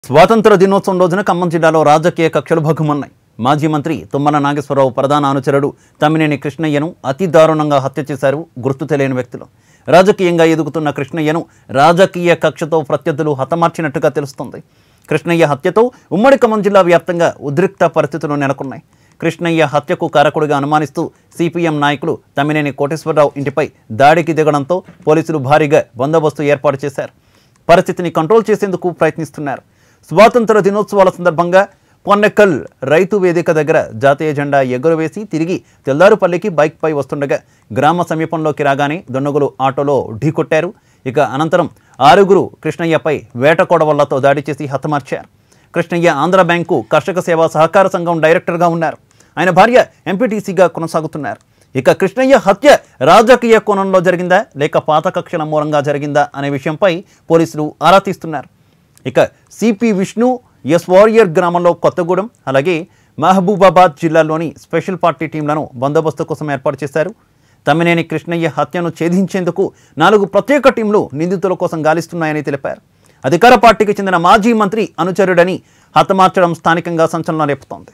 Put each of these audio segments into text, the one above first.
స్వాతంత్ర దినోత్సవం రోజున ఖమ్మం జిల్లాలో రాజకీయ కక్షలు భగ్గుమన్నాయి మాజీ మంత్రి తుమ్మల నాగేశ్వరరావు ప్రధాన అనుచరుడు తమ్మినేని కృష్ణయ్యను అతి దారుణంగా హత్య చేశారు గుర్తు తెలియని వ్యక్తులు రాజకీయంగా ఎదుగుతున్న కృష్ణయ్యను రాజకీయ కక్షతో ప్రత్యర్థులు హతమార్చినట్టుగా తెలుస్తోంది కృష్ణయ్య హత్యతో ఉమ్మడి ఖమ్మం జిల్లా వ్యాప్తంగా ఉద్రిక్త పరిస్థితులు నెలకొన్నాయి కృష్ణయ్య హత్యకు కారకుడిగా అనుమానిస్తూ సిపిఎం నాయకులు తమ్మినేని కోటేశ్వరరావు ఇంటిపై దాడికి దిగడంతో పోలీసులు భారీగా బందోబస్తు ఏర్పాటు చేశారు పరిస్థితిని కంట్రోల్ చేసేందుకు ప్రయత్నిస్తున్నారు స్వాతంత్ర దినోత్సవాల సందర్భంగా పొన్నెక్కల్ రైతు వేదిక దగ్గర జాతీయ జెండా ఎగురవేసి తిరిగి తెల్లారుపల్లికి బైక్పై వస్తుండగా గ్రామ సమీపంలోకి రాగానే దొన్నగులు ఆటోలో ఢీకొట్టారు ఇక అనంతరం ఆరుగురు కృష్ణయ్యపై వేటకోడ వల్లతో దాడి చేసి హతమార్చారు కృష్ణయ్య ఆంధ్ర బ్యాంకు కర్షక సేవా సహకార సంఘం డైరెక్టర్గా ఉన్నారు ఆయన భార్య ఎంపీటీసీగా కొనసాగుతున్నారు ఇక కృష్ణయ్య హత్య రాజకీయ కోణంలో జరిగిందా లేక పాత కక్షల మూలంగా జరిగిందా అనే విషయంపై పోలీసులు ఆరా తీస్తున్నారు ఇక సిపి విష్ణు ఎస్ వారియర్ గ్రామంలో కొత్తగూడెం అలాగే మహబూబాబాద్ జిల్లాలోని స్పెషల్ పార్టీ టీంలను బందోబస్తు కోసం ఏర్పాటు చేశారు తమ్మినేని కృష్ణయ్య హత్యను ఛేదించేందుకు నాలుగు ప్రత్యేక టీంలు నిందితుల కోసం గాలిస్తున్నాయని తెలిపారు అధికార పార్టీకి చెందిన మాజీ మంత్రి అనుచరుడని హతమార్చడం స్థానికంగా సంచలనం రేపుతోంది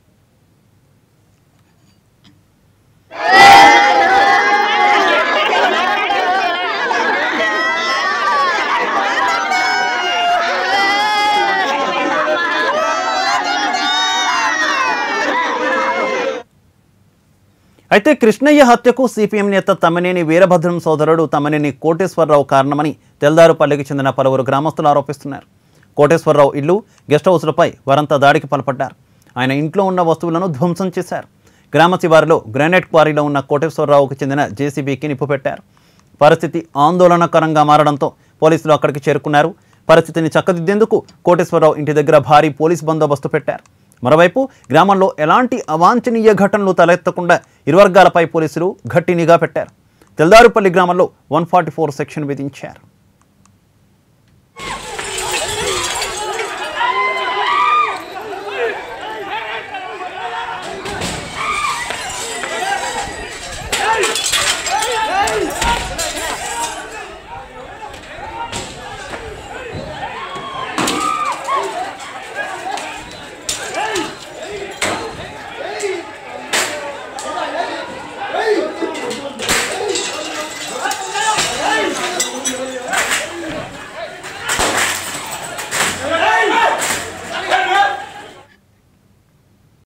అయితే కృష్ణయ్య హత్యకు సిపిఎం నేత తమ్మినేని వీరభద్రం సోదరుడు తమ్మినేని కోటేశ్వరరావు కారణమని తెల్దారుపల్లికి చెందిన పలువురు గ్రామస్తులు ఆరోపిస్తున్నారు కోటేశ్వరరావు ఇల్లు గెస్ట్ హౌస్లపై వారంతా దాడికి పాల్పడ్డారు ఆయన ఇంట్లో ఉన్న వస్తువులను ధ్వంసం చేశారు గ్రామ శివారులో గ్రానైట్ క్వారీలో ఉన్న కోటేశ్వరరావుకు చెందిన జేసీబీకి నిప్పు పెట్టారు పరిస్థితి ఆందోళనకరంగా మారడంతో పోలీసులు అక్కడికి చేరుకున్నారు పరిస్థితిని చక్కదిద్దేందుకు కోటేశ్వరరావు ఇంటి దగ్గర భారీ పోలీస్ బందోబస్తు పెట్టారు మరోవైపు గ్రామంలో ఎలాంటి అవాంఛనీయ ఘటనలు తలెత్తకుండా ఇరు వర్గాలపై పోలీసులు గట్టి నిఘా పెట్టారు తెల్దారుపల్లి గ్రామంలో వన్ సెక్షన్ విధించారు